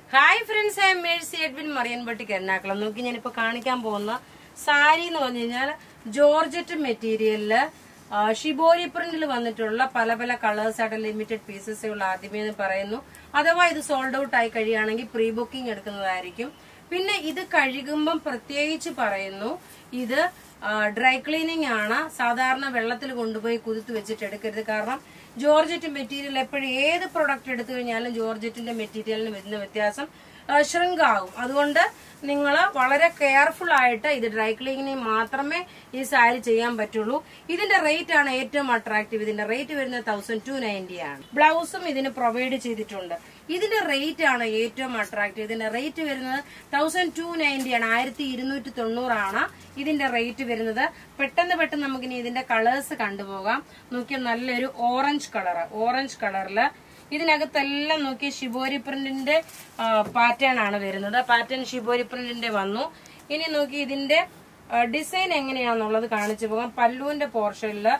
hi friends I Mercy Edwin മറിയൻപട്ടിക്ക് എറണാകുളം നോക്കി ഞാനിപ്പോ കാണിക്കാൻ പോകുന്ന സാരി എന്ന് പറഞ്ഞു കഴിഞ്ഞാൽ ജോർജറ്റ് മെറ്റീരിയലില് ഷിബോരി പ്രിന്റിൽ വന്നിട്ടുള്ള പല പല കളേഴ്സ് ആയിട്ട് ലിമിറ്റഡ് പീസസ് ഉള്ള ആദ്യമേ എന്ന് പറയുന്നു അഥവാ ഇത് സോൾഡ് ഔട്ട് ആയി കഴിയുകയാണെങ്കിൽ പ്രീ ബുക്കിംഗ് എടുക്കുന്നതായിരിക്കും പിന്നെ ഇത് കഴുകുമ്പം പ്രത്യേകിച്ച് പറയുന്നു ഇത് ഡ്രൈ ക്ലീനിങ് ആണ് സാധാരണ വെള്ളത്തിൽ കൊണ്ടുപോയി കുതിർത്ത് വെച്ചിട്ട് എടുക്കരുത് കാരണം ജോർജറ്റ് മെറ്റീരിയൽ എപ്പോഴും ഏത് പ്രൊഡക്റ്റ് എടുത്തു കഴിഞ്ഞാലും ജോർജറ്റിന്റെ മെറ്റീരിയലിന് വരുന്ന വ്യത്യാസം ഷ്രിങ്ക് ആകും അതുകൊണ്ട് നിങ്ങൾ വളരെ കെയർഫുൾ ആയിട്ട് ഇത് ഡ്രൈ ക്ലീനിങ് മാത്രമേ ഈ സാരി ചെയ്യാൻ പറ്റുള്ളൂ ഇതിന്റെ റേറ്റ് ആണ് ഏറ്റവും അട്രാക്റ്റീവ് ഇതിന്റെ റേറ്റ് വരുന്നത് തൗസൻഡ് ടു നയൻറ്റി ആണ് ബ്ലൗസും ഇതിന് പ്രൊവൈഡ് ചെയ്തിട്ടുണ്ട് ഇതിന്റെ റേറ്റ് ആണ് ഏറ്റവും അട്രാക്റ്റീവ് ഇതിന്റെ റേറ്റ് വരുന്നത് തൗസൻഡ് ടു നയൻറ്റി ആണ് ആയിരത്തി ഇരുന്നൂറ്റി തൊണ്ണൂറാണ് ഇതിന്റെ റേറ്റ് വരുന്നത് പെട്ടെന്ന് പെട്ടെന്ന് നമുക്കിനി ഇതിന്റെ കളേഴ്സ് കണ്ടുപോകാം നോക്കിയാൽ നല്ലൊരു ഓറഞ്ച് കളർ ഓറഞ്ച് കളറില് ഇതിനകത്തെല്ലാം നോക്കി ഷിബോരി പ്രിന്റിന്റെ പാറ്റേൺ ആണ് വരുന്നത് പാറ്റേൺ ഷിബോരി പ്രിന്റിന്റെ വന്നു ഇനി നോക്കി ഇതിന്റെ ഡിസൈൻ എങ്ങനെയാണെന്നുള്ളത് കാണിച്ചു പോകാം പല്ലുവിന്റെ പോർഷനില്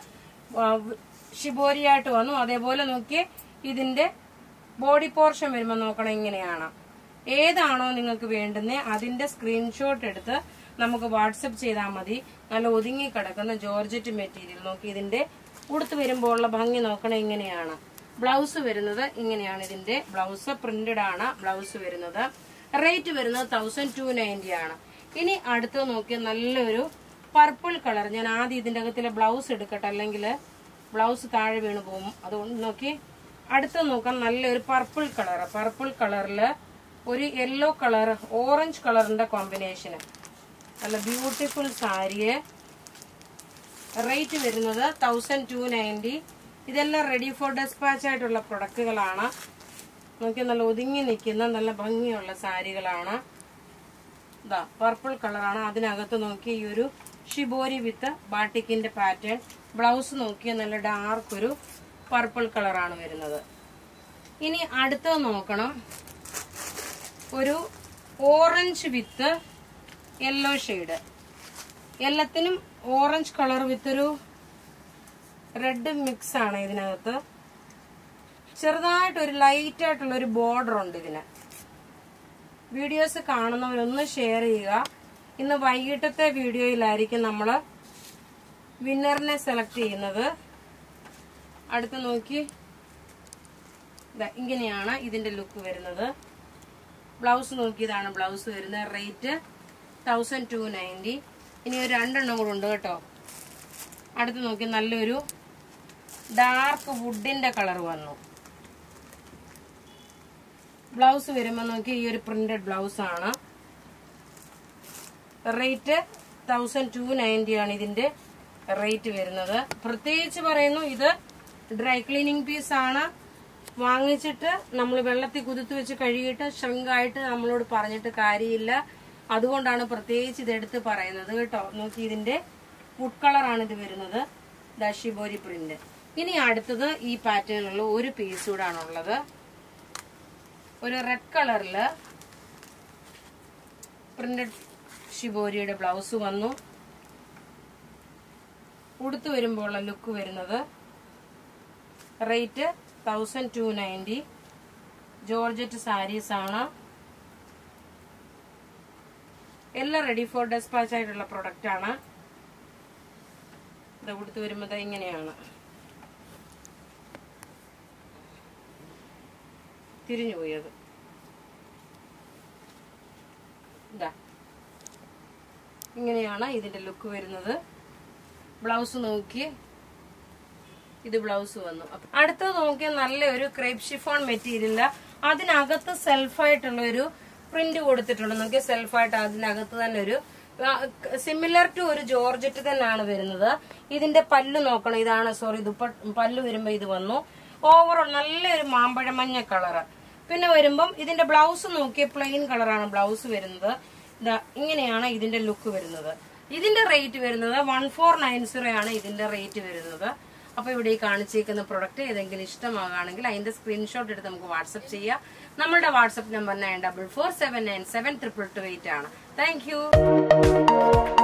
ഷിബോരി ആയിട്ട് വന്നു അതേപോലെ നോക്കി ഇതിന്റെ ബോഡി പോർഷൻ വരുമ്പോൾ നോക്കണം ഇങ്ങനെയാണ് ഏതാണോ നിങ്ങൾക്ക് വേണ്ടുന്നത് അതിന്റെ സ്ക്രീൻഷോട്ട് എടുത്ത് നമുക്ക് വാട്സപ്പ് ചെയ്താൽ മതി നല്ല ഒതുങ്ങി കിടക്കുന്ന ജോർജറ്റ് മെറ്റീരിയൽ നോക്കി ഇതിന്റെ ഉടുത്ത് വരുമ്പോൾ ഉള്ള ഭംഗി നോക്കണം ഇങ്ങനെയാണ് ബ്ലൗസ് വരുന്നത് ഇങ്ങനെയാണ് ഇതിന്റെ ബ്ലൗസ് പ്രിന്റഡ് ആണ് ബ്ലൗസ് വരുന്നത് റേറ്റ് വരുന്നത് തൗസൻഡ് ടു നയൻറ്റി ആണ് ഇനി അടുത്ത് നോക്കിയാൽ നല്ലൊരു പർപ്പിൾ കളർ ഞാൻ ആദ്യം ഇതിന്റെ അകത്തിലെ ബ്ലൗസ് എടുക്കട്ടെ അല്ലെങ്കിൽ ബ്ലൗസ് താഴെ വീണ് പോകും അതുകൊണ്ട് നോക്കി അടുത്ത് നോക്കാം നല്ലൊരു പർപ്പിൾ കളർ പർപ്പിൾ കളറില് ഒരു യെല്ലോ കളർ ഓറഞ്ച് കളറിന്റെ കോമ്പിനേഷന് നല്ല ബ്യൂട്ടിഫുൾ സാരിയെ റേറ്റ് വരുന്നത് തൗസൻഡ് ടു നയൻറ്റി ഇതെല്ലാം റെഡി ഫോർ ഡെസ്പാച്ച് ആയിട്ടുള്ള പ്രൊഡക്റ്റുകളാണ് നോക്കി നല്ല ഒതുങ്ങി നിൽക്കുന്ന നല്ല ഭംഗിയുള്ള സാരികളാണ് ഇതാ പർപ്പിൾ കളറാണ് അതിനകത്ത് നോക്കി ഈ ഒരു ഷിബോരി വിത്ത് ബാട്ടിക്കിന്റെ പാറ്റേൺ ബ്ലൗസ് നോക്കിയ നല്ല ഡാർക്ക് ഒരു പർപ്പിൾ കളറാണ് വരുന്നത് ഇനി അടുത്തത് നോക്കണം ഒരു ഓറഞ്ച് വിത്ത് യെല്ലോ ഷെയ്ഡ് എല്ലാത്തിനും ഓറഞ്ച് കളർ വിത്ത് ഒരു റെഡ് മിക്സ് ആണ് ഇതിനകത്ത് ചെറുതായിട്ട് ഒരു ലൈറ്റ് ആയിട്ടുള്ള ഒരു ബോർഡർ ഉണ്ട് ഇതിന് വീഡിയോസ് കാണുന്നവരൊന്ന് ഷെയർ ചെയ്യുക ഇന്ന് വൈകിട്ടത്തെ വീഡിയോയിലായിരിക്കും നമ്മൾ വിന്നറിനെ സെലക്ട് ചെയ്യുന്നത് അടുത്ത് നോക്കി ഇങ്ങനെയാണ് ഇതിന്റെ ലുക്ക് വരുന്നത് ബ്ലൗസ് നോക്കിയതാണ് ബ്ലൗസ് വരുന്നത് റേറ്റ് തൗസൻഡ് ടു നയൻറ്റി ഇനി ഒരു രണ്ടെണ്ണം കൂടെ ഉണ്ട് കേട്ടോ അടുത്ത് നോക്കി നല്ലൊരു ഡാർക്ക് വുഡിന്റെ കളർ വന്നു ബ്ലൗസ് വരുമ്പോൾ നോക്കി ഈ ഒരു പ്രിന്റഡ് ബ്ലൗസ് ആണ് റേറ്റ് തൗസൻഡ് ടു നയൻറ്റി ആണ് ഇതിന്റെ റേറ്റ് വരുന്നത് പ്രത്യേകിച്ച് പറയുന്നു ഇത് ഡ്രൈ ക്ലീനിങ് പീസ് ആണ് വാങ്ങിച്ചിട്ട് നമ്മൾ വെള്ളത്തിൽ കുതിർത്ത് വെച്ച് കഴുകിയിട്ട് ഷ്രിങ്കായിട്ട് നമ്മളോട് പറഞ്ഞിട്ട് കാര്യമില്ല അതുകൊണ്ടാണ് പ്രത്യേകിച്ച് ഇതെടുത്ത് പറയുന്നത് കേട്ടോ നോക്കി ഇതിന്റെ വുഡ് കളറാണ് ഇത് വരുന്നത് ദഷിബോരി പ്രിന്റ് ഇനി അടുത്തത് ഈ പാറ്റേണിലുള്ള ഒരു പീസ് കൂടാണുള്ളത് ഒരു റെഡ് കളറില് പ്രിന്റഡ് ഷിബോരിയുടെ ബ്ലൗസ് വന്നു ഉടുത്തു വരുമ്പോൾ ലുക്ക് വരുന്നത് rate thousand two ninety georgette sarees ആണ് എല്ലാം റെഡി ഫോർ ഡെസ്പാച്ച് ആയിട്ടുള്ള പ്രൊഡക്റ്റ് ആണ് ഇത് ഉടുത്ത് വരുമ്പോൾ ഇങ്ങനെയാണ് തിരിഞ്ഞു പോയത് ഇതാ ഇങ്ങനെയാണ് ഇതിന്റെ ലുക്ക് വരുന്നത് ബ്ലൗസ് നോക്കി ഇത് ബ്ലൗസ് വന്നു അടുത്തത് നോക്കിയാൽ നല്ലൊരു ക്രേപ്പ് ഷിഫോൺ മെറ്റീരിയൽ അതിനകത്ത് സെൽഫായിട്ടുള്ള ഒരു പ്രിന്റ് കൊടുത്തിട്ടുണ്ട് നോക്കിയാൽ സെൽഫായിട്ട് അതിനകത്ത് തന്നെ ഒരു സിമിലർ ടു ഒരു ജോർജറ്റ് തന്നെയാണ് വരുന്നത് ഇതിന്റെ പല്ല് നോക്കണം ഇതാണ് സോറി ഇത് പല്ല് വരുമ്പോ ഇത് വന്നു ഓവറോൾ നല്ലൊരു മാമ്പഴ മഞ്ഞ കളറ് പിന്നെ വരുമ്പം ഇതിന്റെ ബ്ലൗസ് നോക്കിയ പ്ലെയിൻ കളറാണ് ബ്ലൗസ് വരുന്നത് ഇതാ ഇങ്ങനെയാണ് ഇതിന്റെ ലുക്ക് വരുന്നത് ഇതിന്റെ റേറ്റ് വരുന്നത് വൺ ഫോർ നയൻ സീറോ ആണ് ഇതിന്റെ റേറ്റ് വരുന്നത് അപ്പൊ ഇവിടെ ഈ കാണിച്ചേക്കുന്ന പ്രൊഡക്റ്റ് ഏതെങ്കിലും ഇഷ്ടമാകുകയാണെങ്കിൽ അതിന്റെ സ്ക്രീൻഷോട്ട് എടുത്ത് നമുക്ക് വാട്സപ്പ് ചെയ്യാം നമ്മളുടെ WhatsApp number nine double four seven nine seven triple two eight ആണ് താങ്ക് യു